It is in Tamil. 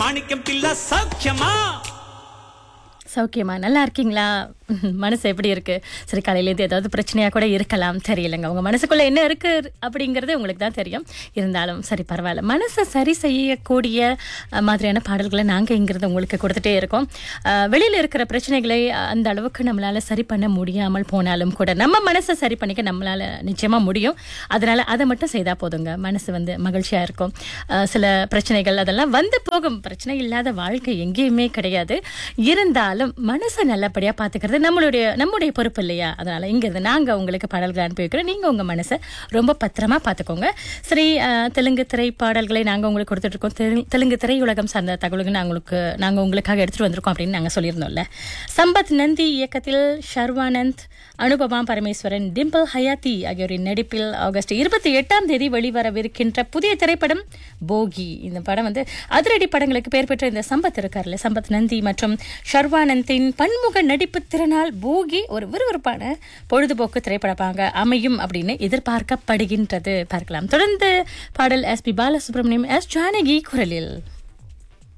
மாணிக்கம் பிள்ளை சௌக்கியமா சௌக்கியமா நல்லா இருக்கீங்களா மனசு எப்படி இருக்கு சரி காலையிலேருந்து ஏதாவது பிரச்சனையா கூட இருக்கலாம் தெரியலங்க உங்க மனசுக்குள்ள என்ன இருக்கு அப்படிங்கிறது உங்களுக்கு தான் தெரியும் இருந்தாலும் சரி பரவாயில்ல மனசை சரி செய்யக்கூடிய அஹ், மாதிரியான பாடல்களை நாங்க இங்கிறது உங்களுக்கு கொடுத்துட்டே இருக்கோம் அஹ், வெளியில இருக்கிற பிரச்சனைகளை அஹ், அந்த அளவுக்கு நம்மளால சரி பண்ண முடியாமல் போனாலும் கூட நம்ம மனசை சரி பண்ணிக்க நம்மளால நிச்சயமா முடியும் அதனால அதை மட்டும் செய்தா போதுங்க மனசு வந்து மகிழ்ச்சியா இருக்கும் அஹ், சில பிரச்சனைகள் அதெல்லாம் வந்து போகும் பிரச்சனை இல்லாத வாழ்க்கை எங்கேயுமே கிடையாது இருந்தாலும் மனசை நல்லபடியா பாத்துக்கிறது நம்மளுடைய நம்முடைய பொறுப்பு இல்லையா அதனால இங்க இருந்து நாங்க உங்களுக்கு பாடல்கள் அனுப்பி வைக்கிறோம் நீங்க உங்க மனசை ரொம்ப பத்திரமா பாத்துக்கோங்க சரி அஹ், தெலுங்கு திரைப்பாடல்களை நாங்க உங்களுக்கு கொடுத்துட்டு இருக்கோம் தெலு- தெலுங்கு திரையுலகம் சார்ந்த தகவல்கள் நாங்க உங்களுக்கு நாங்க உங்களுக்காக எடுத்துட்டு வந்திருக்கோம் அப்படின்னு நாங்க சொல்லியிருந்தோம்ல சம்பத் நந்தி இயக்கத்தில் ஷர்வானந்த் அனுபமா பரமேஸ்வரன் டிம்பிள் ஹயாத்தி ஆகியோரின் நடிப்பில் ஆகஸ்ட் இருபத்தி எட்டாம் தேதி வெளிவரவிருக்கின்ற புதிய திரைப்படம் போகி இந்த படம் வந்து அதிரடி படங்களுக்கு பெயர் பெற்ற இந்த சம்பத் இருக்கார்ல சம்பத் நந்தி மற்றும் ஷர்வானந்தின் பன்முக நடிப்பு திறனால் போகி ஒரு விறுவிறுப்பான பொழுதுபோக்கு திரைப்படமாக அமையும் அப்படின்னு எதிர்பார்க்கப்படுகின்றது பார்க்கலாம் தொடர்ந்து பாடல் S P Balasubramaniam S Janaki குரலில்